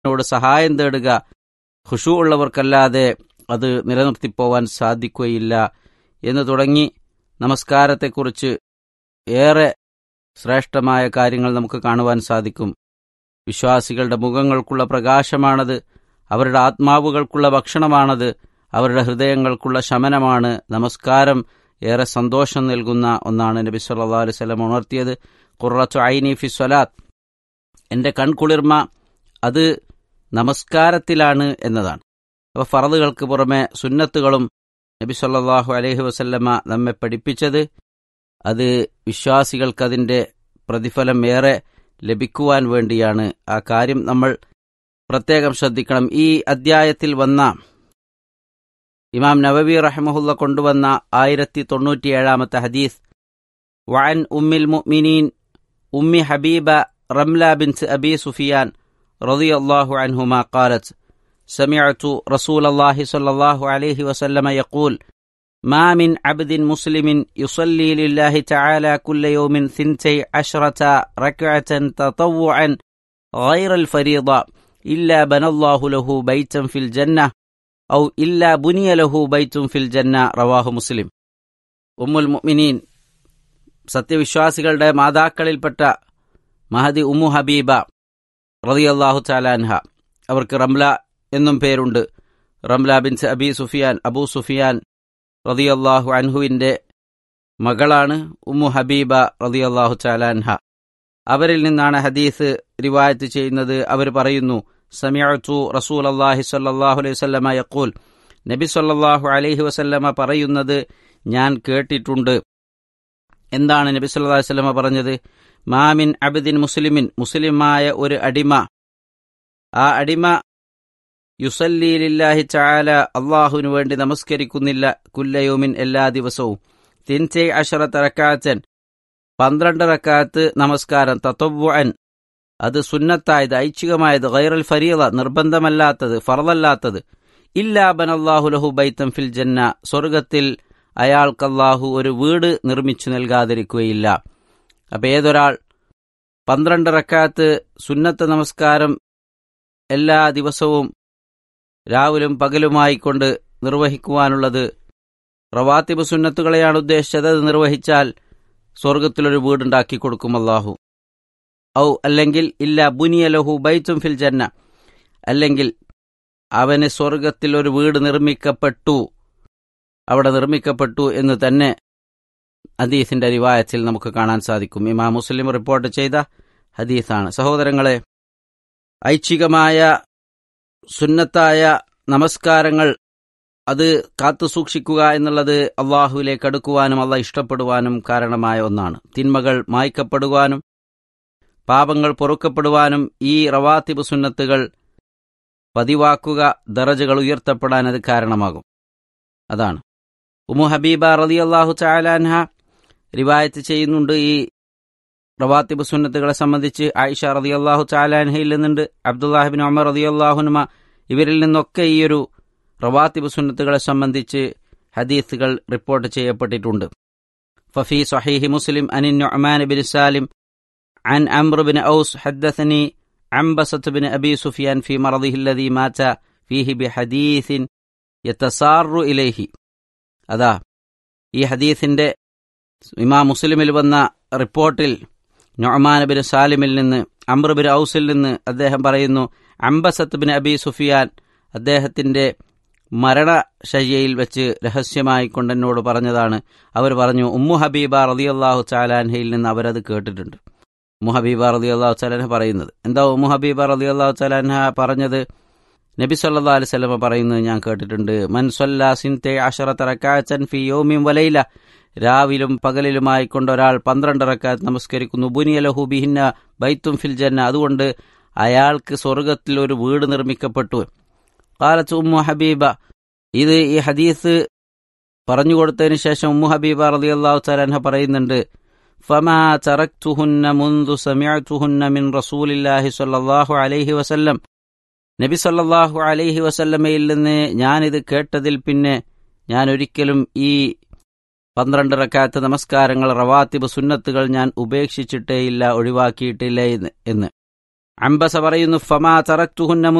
നോട് സഹായം തേടുക ഖുഷു ഉള്ളവർക്കല്ലാതെ അത് നിലനിർത്തിപ്പോവാൻ സാധിക്കുകയില്ല എന്ന് തുടങ്ങി നമസ്കാരത്തെക്കുറിച്ച് ഏറെ ശ്രേഷ്ഠമായ കാര്യങ്ങൾ നമുക്ക് കാണുവാൻ സാധിക്കും വിശ്വാസികളുടെ മുഖങ്ങൾക്കുള്ള പ്രകാശമാണത് അവരുടെ ആത്മാവുകൾക്കുള്ള ഭക്ഷണമാണത് അവരുടെ ഹൃദയങ്ങൾക്കുള്ള ശമനമാണ് നമസ്കാരം ഏറെ സന്തോഷം നൽകുന്ന ഒന്നാണ് നബി സല്ലാ അലൈഹി സ്വലം ഉണർത്തിയത് ഖുറത്തു ഐനി ഫി സ്വലാത്ത് എൻ്റെ കൺകുളിർമ അത് നമസ്കാരത്തിലാണ് എന്നതാണ് അപ്പോൾ ഫറദുകൾക്ക് പുറമെ സുന്നത്തുകളും നബി സല്ലാഹു അലൈഹി വസല്ലമ നമ്മെ പഠിപ്പിച്ചത് അത് വിശ്വാസികൾക്കതിൻ്റെ പ്രതിഫലം ഏറെ ലഭിക്കുവാൻ വേണ്ടിയാണ് ആ കാര്യം നമ്മൾ പ്രത്യേകം ശ്രദ്ധിക്കണം ഈ അദ്ധ്യായത്തിൽ വന്ന ഇമാം നവവി റഹ്മഹുല്ല കൊണ്ടുവന്ന ആയിരത്തി തൊണ്ണൂറ്റിയേഴാമത്തെ ഹദീസ് വഅൻ ഉമ്മിൽ മുഅ്മിനീൻ ഉമ്മി ഹബീബ റംല ബിൻസ് അബി സുഫിയാൻ റളിയല്ലാഹു അൻഹുമാ قالت سمعت رسول الله صلى الله عليه وسلم يقول ما من عبد مسلم يصلي لله تعالى كل يوم ثنتي عشرة ركعة تطوعا غير الفريضة إلا بنى الله له بيتا في الجنة أو إلا بني له بيت في الجنة رواه مسلم أم المؤمنين സത്യവിശ്വാസികളുടെ മാതാക്കളിൽപ്പെട്ട മഹദി ഉമ്മു ഹബീബ റതിയല്ലാഹു ചാലാൻഹ അവർക്ക് റംല എന്നും പേരുണ്ട് Ramla bin Abi Sufyan Abu Sufyan റതിയല്ലാഹു അൻഹുവിൻ്റെ മകളാണ് ഉമ്മു ഹബീബ റതിയല്ലാഹു ചാലാൻഹ അവരിൽ നിന്നാണ് ഹദീസ് റിവായത്ത് ചെയ്യുന്നത് അവർ പറയുന്നു സമിഅത്തു റസൂൽ അള്ളാഹി സല്ലാഹു അലൈഹി വസല്ലമ യക്കൂൽ നബി സല്ലാഹു അലൈഹി വസല്ലമ പറയുന്നത് ഞാൻ കേട്ടിട്ടുണ്ട് എന്താണ് നബി സല്ലാ വല്ലമ പറഞ്ഞത് മാമിൻ അബിദിൻ മുസ്ലിമിൻ മുസ്ലിമായ ഒരു അടിമ ആ അടിമ യുസല്ലീലില്ലാഹി ചാല അള്ളാഹുവിനു വേണ്ടി നമസ്കരിക്കുന്നില്ല കുല്ലയോമിൻ എല്ലാ ദിവസവും തിൻചെ അഷറത്ത് റക്കാച്ചൻ പന്ത്രണ്ട് റക്കാത്ത് നമസ്കാരം തത്വൻ അത് സുന്നത്തായത് ഐച്ഛികമായത് ഗൈറൽ ഫരീള നിർബന്ധമല്ലാത്തത് ഫറലല്ലാത്തത് ഇല്ലാ ബനല്ലാഹു ലഹു ബൈത്തം ഫിൽ ജന്ന സ്വർഗത്തിൽ അയാൾക്കല്ലാഹു ഒരു വീട് നിർമ്മിച്ചു നൽകാതിരിക്കുകയില്ല അപ്പം ഏതൊരാൾ പന്ത്രണ്ട് റക്കാത്ത് സുന്നത്ത് നമസ്കാരം എല്ലാ ദിവസവും രാവിലും പകലുമായി കൊണ്ട് നിർവഹിക്കുവാനുള്ളത് റവാത്തിബ് സുന്നത്തുകളെയാണ് ഉദ്ദേശിച്ചത് അത് നിർവഹിച്ചാൽ സ്വർഗത്തിലൊരു വീടുണ്ടാക്കി കൊടുക്കും അള്ളാഹു ഔ അല്ലെങ്കിൽ ഇല്ല ബുനിയ ലഹു ബൈത്തും ഫിൽ ജന്ന അല്ലെങ്കിൽ അവന് സ്വർഗത്തിൽ ഒരു വീട് നിർമ്മിക്കപ്പെട്ടു അവിടെ നിർമ്മിക്കപ്പെട്ടു എന്ന് തന്നെ ഹദീസിന്റെ റിവായത്തിൽ നമുക്ക് കാണാൻ സാധിക്കും ഇമാം മുസ്ലിം റിപ്പോർട്ട് ചെയ്ത ഹദീസാണ് സഹോദരങ്ങളെ ഐച്ഛികമായ സുന്നത്തായ നമസ്കാരങ്ങൾ അത് കാത്തു സൂക്ഷിക്കുക എന്നുള്ളത് അള്ളാഹുവിലേക്ക് അടുക്കുവാനും അള്ള ഇഷ്ടപ്പെടുവാനും കാരണമായ ഒന്നാണ് തിന്മകൾ മായ്ക്കപ്പെടുവാനും പാപങ്ങൾ പൊറുക്കപ്പെടുവാനും ഈ റവാത്തിബ് സുന്നത്തുകൾ പതിവാക്കുക ദറജകൾ ഉയർത്തപ്പെടാൻ അത് കാരണമാകും അതാണ് ഉമു ഹബീബ റതി അള്ളാഹു ചാലാൻഹ റിവായത്ത് ചെയ്യുന്നുണ്ട് ഈ റവാത്തിബ് സുന്നത്തുകളെ സംബന്ധിച്ച് ആയിഷ റതി അള്ളാഹു ചാലാൻഹയിൽ നിന്നുണ്ട് അബ്ദുല്ലാഹിബിൻ ഉമർ റതി അള്ളാഹുനുമ ഇവരിൽ നിന്നൊക്കെ ഈ ഒരു റവാത്തിബ് സുന്നത്തുകളെ സംബന്ധിച്ച് ഹദീസുകൾ റിപ്പോർട്ട് ചെയ്യപ്പെട്ടിട്ടുണ്ട് ഫഫി സഹീഹി മുസ്ലിം അനിൻ നുഅ്മാൻ ബിൻ സാലിം عن عمرو بن أوس حدثني عنبسة بن أبي سفيان في مرضه الذي مات فيه بحديث يتسار إليه അതാ ഈ ഹദീസിന്റെ ഇമാം മുസ്ലിമിൽ വന്ന റിപ്പോർട്ടിൽ നൊമാൻ ബിൻ സാലിമിൽ നിന്ന് അമ്ര ബിൻ ഔസിൽ നിന്ന് അദ്ദേഹം പറയുന്നു അംബസത്ത് ബിൻ അബി സുഫിയാൻ അദ്ദേഹത്തിന്റെ മരണശയ്യയിൽ വെച്ച് രഹസ്യമായി കൊണ്ടെന്നോട് പറഞ്ഞതാണ് അവർ പറഞ്ഞു ഉമ്മു ഹബീബ റളിയല്ലാഹു ചാലാൻഹയിൽ നിന്ന് അവരത് കേട്ടിട്ടുണ്ട് ഉമ്മു ഹബീബ റളിയല്ലാഹു ചാലാൻഹ പറയുന്നത് എന്താ ഉമ്മു ഹബീബ റളിയല്ലാഹു ചാലാൻഹ പറഞ്ഞത് നബി സല്ലാ അലിസ്ലമ പറയുന്നത് ഞാൻ കേട്ടിട്ടുണ്ട് മൻ സൊല്ല സിൻതെ അഷറത്ത് റക്കാച്ചൻ ഫി യോമിം വലയില രാവിലും പകലിലുമായി കൊണ്ട് ഒരാൾ പന്ത്രണ്ട് റക്കാത്ത് നമസ്കരിക്കുന്നു ബുനിയലഹു ബിഹിന്ന ബൈത്തും ഫിൽ ജന്ന അതുകൊണ്ട് അയാൾക്ക് സ്വർഗത്തിൽ ഒരു വീട് നിർമ്മിക്കപ്പെട്ടു കാലത്ത് ഉമ്മു ഹബീബ ഇത് ഈ ഹദീസ് പറഞ്ഞു കൊടുത്തതിന് ശേഷം ഉമ്മു ഹബീബ റതി അള്ളാഹു തലാൻഹ പറയുന്നുണ്ട് ഫമാ തറക്തുഹുന്ന മുന്തു സമിഅതുഹുന്ന മിൻ റസൂലില്ലാഹി സ്വല്ലല്ലാഹു അലൈഹി വസല്ലം നബി സല്ലല്ലാഹു അലൈഹി വസല്ലമയിൽ നിന്ന് ഞാനിത് കേട്ടതിൽ പിന്നെ ഞാൻ ഒരിക്കലും ഈ പന്ത്രണ്ട് റക്കാത്ത് നമസ്കാരങ്ങൾ റവാത്തിബ് സുന്നത്തുകൾ ഞാൻ ഉപേക്ഷിച്ചിട്ടേയില്ല ഒഴിവാക്കിയിട്ടില്ല എന്ന് അംബസ പറയുന്നു ഫമാ തറക്തുഹുന്ന